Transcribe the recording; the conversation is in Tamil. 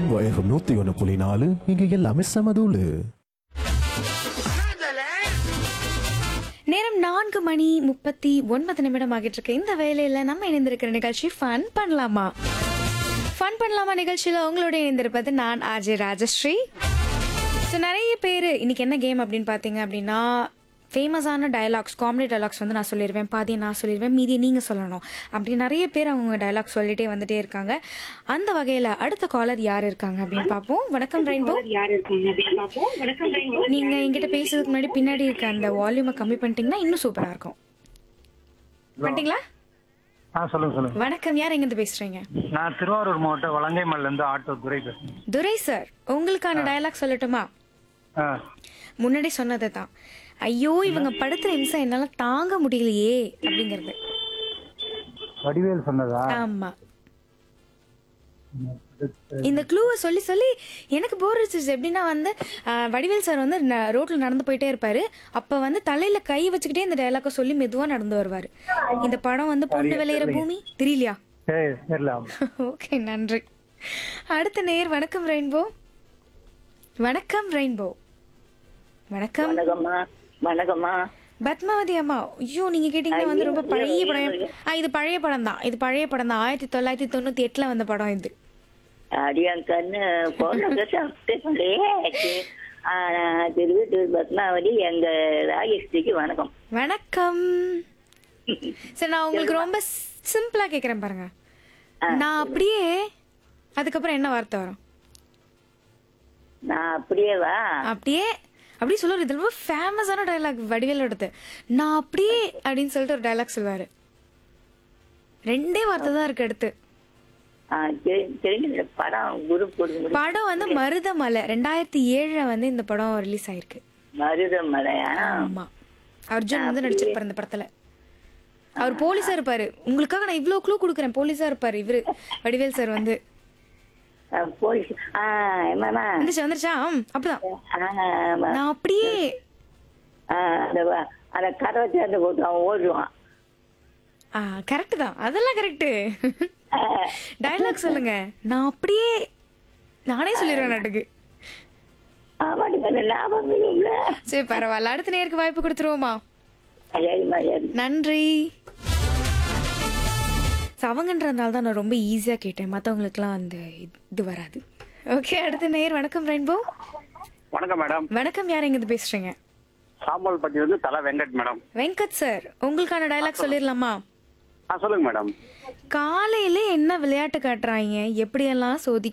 ரெயின்போ எஃப்எம் நூத்தி ஒன்று புள்ளி நாலு இங்க எல்லாமே சமதூளு நேரம் நான்கு மணி முப்பத்தி ஒன்பது நிமிடம் ஆகிட்டு இருக்கு இந்த வேலையில நம்ம இணைந்திருக்கிற நிகழ்ச்சி ஃபன் பண்ணலாமா ஃபன் பண்ணலாமா நிகழ்ச்சியில் உங்களோட இணைந்திருப்பது நான் ஆஜய் ராஜஸ்ரீ ஸோ நிறைய பேர் இன்னைக்கு என்ன கேம் அப்படின்னு பார்த்தீங்க அப்படின்னா ஃபேமஸான டயலாக்ஸ் காமெடி டயலாக்ஸ் வந்து நான் சொல்லிடுவேன் பாதியை நான் சொல்லிடுவேன் மீதியை நீங்கள் சொல்லணும் அப்படி நிறைய பேர் அவங்க டயலாக் சொல்லிட்டே வந்துட்டே இருக்காங்க அந்த வகையில் அடுத்த காலர் யார் இருக்காங்க அப்படின்னு பார்ப்போம் வணக்கம் ரெயின்போ நீங்க என்கிட்ட பேசுறதுக்கு முன்னாடி பின்னாடி இருக்க அந்த வால்யூமை கம்மி பண்ணிட்டீங்கன்னா இன்னும் சூப்பரா இருக்கும் பண்ணிட்டீங்களா ஆ சொல்லுங்க சொல்லுங்க வணக்கம் யார் எங்கிருந்து பேசுறீங்க நான் திருவாரூர் மாவட்டம் வலங்கைமல்ல இருந்து ஆட்டோ துரை பேசுறேன் துரை சார் உங்களுக்கான டயலாக் சொல்லட்டுமா ஆ முன்னாடி சொன்னது தான் ஐயோ இவங்க படுத்துற நிமிஷம் என்னால தாங்க முடியலையே அப்படிங்கிறது வடிவேல் சொன்னதா ஆமா இந்த க்ளூவை சொல்லி சொல்லி எனக்கு போர் அடிச்சிச்சு எப்படின்னா வந்து ஆஹ், வடிவேல் சார் வந்து ந- ரோட்ல நடந்து போயிட்டே இருப்பாரு அப்ப வந்து தலையில கை வச்சுக்கிட்டே இந்த டயலாக்கை சொல்லி மெதுவா நடந்து வருவாரு இந்த படம் வந்து பொண்ணு விளையிற பூமி தெரியலையா சரி தெரியல ஓகே நன்றி அடுத்த நேர் வணக்கம் ரெயின்போ வணக்கம் ரெயின்போ வணக்கம் வணக்கம்மா வணக்கம்மா பத்மாவதி அம்மா ஐயோ நீங்க கேட்டீங்கன்னா வந்து ரொம்ப பழைய படம் ஆ இது பழைய படம் தான் இது பழைய படம் தான் ஆயிரத்தி தொள்ளாயிரத்தி தொண்ணூத்தி எட்டுல வந்த படம் இது அடியான் கண்ணு போன சாப்பிட்டே திருவட்டூர் பத்மாவதி எங்க ராஜஸ்ரீக்கு வணக்கம் வணக்கம் சரி நான் உங்களுக்கு ரொம்ப சிம்பிளா கேக்குறேன் பாருங்க நான் அப்படியே அதுக்கப்புறம் என்ன வார்த்தை வரும் நான் அப்படியே வா அப்படியே அப்படியே சொல்லுவாரு இது ரொம்ப ஃபேமஸான டயலாக் வடிவேலோடது நான் அப்படியே அப்படின்னு சொல்லிட்டு ஒரு டயலாக் சொல்லுவாரு ரெண்டே வார்த்தை தான் இருக்கு அடுத்து ஆ, தெரி- தெரிஞ்ச படம் குரு கொடுக்க முடியும் படம் வந்து மருதமலை ரெண்டாயிரத்தி ஏழுல வந்து இந்த படம் ரிலீஸ் ஆயிருக்கு மருதமலையா ஆமா அர்ஜுன் வந்து நடிச்சிருப்பாரு இந்த படத்துல அவர் போலீஸா இருப்பாரு உங்களுக்காக நான் இவ்ளோ க்ளூ கொடுக்குறேன் போலீஸா இருப்பாரு இவரு வடிவேல் சார் வந்து ஆ, போலீஸ் ஆ என்னமா வந்துருச்சா வந்துருச்சா ஆம், அப்படிதான் ஆமா. நான் அப்படியே ஆ, அந்த வ- அந்த கதவை சேர்ந்து போட்டு அவன் ஓடுவான் ஆ கரெக்ட் தான் அதெல்லாம் கரெக்ட் டயலாக் சொல்லுங்க நான் அப்படியே நானே சொல்லிடுவேன் நாட்டுக்கு ஆமாட்டுக்கு அந்த ஞாபகம் இல்ல சரி பரவாயில்ல அடுத்த நேருக்கு வாய்ப்பு கொடுத்துருவோமா சரிம்மா சரி நன்றி So, அவங்கன்றதுனால தான் நான் ரொம்ப ஈஸியாக கேட்டேன் மற்றவங்களுக்குலாம் அந்த இது- இது வராது ஓகே அடுத்த நேர் வணக்கம் ரெயின்போ வணக்கம் மேடம் வணக்கம் யார் எங்கிருந்து பேசுறீங்க சாம்பல் பட்டி வந்து தலை வெங்கட் மேடம் வெங்கட் சார் உங்களுக்கான டயலாக் சொல்லிடலாமா ஆ சொல்லுங்க மேடம் காலையில என்ன விளையாட்டு காட்டுறாங்க எப்படியெல்லாம் சோதி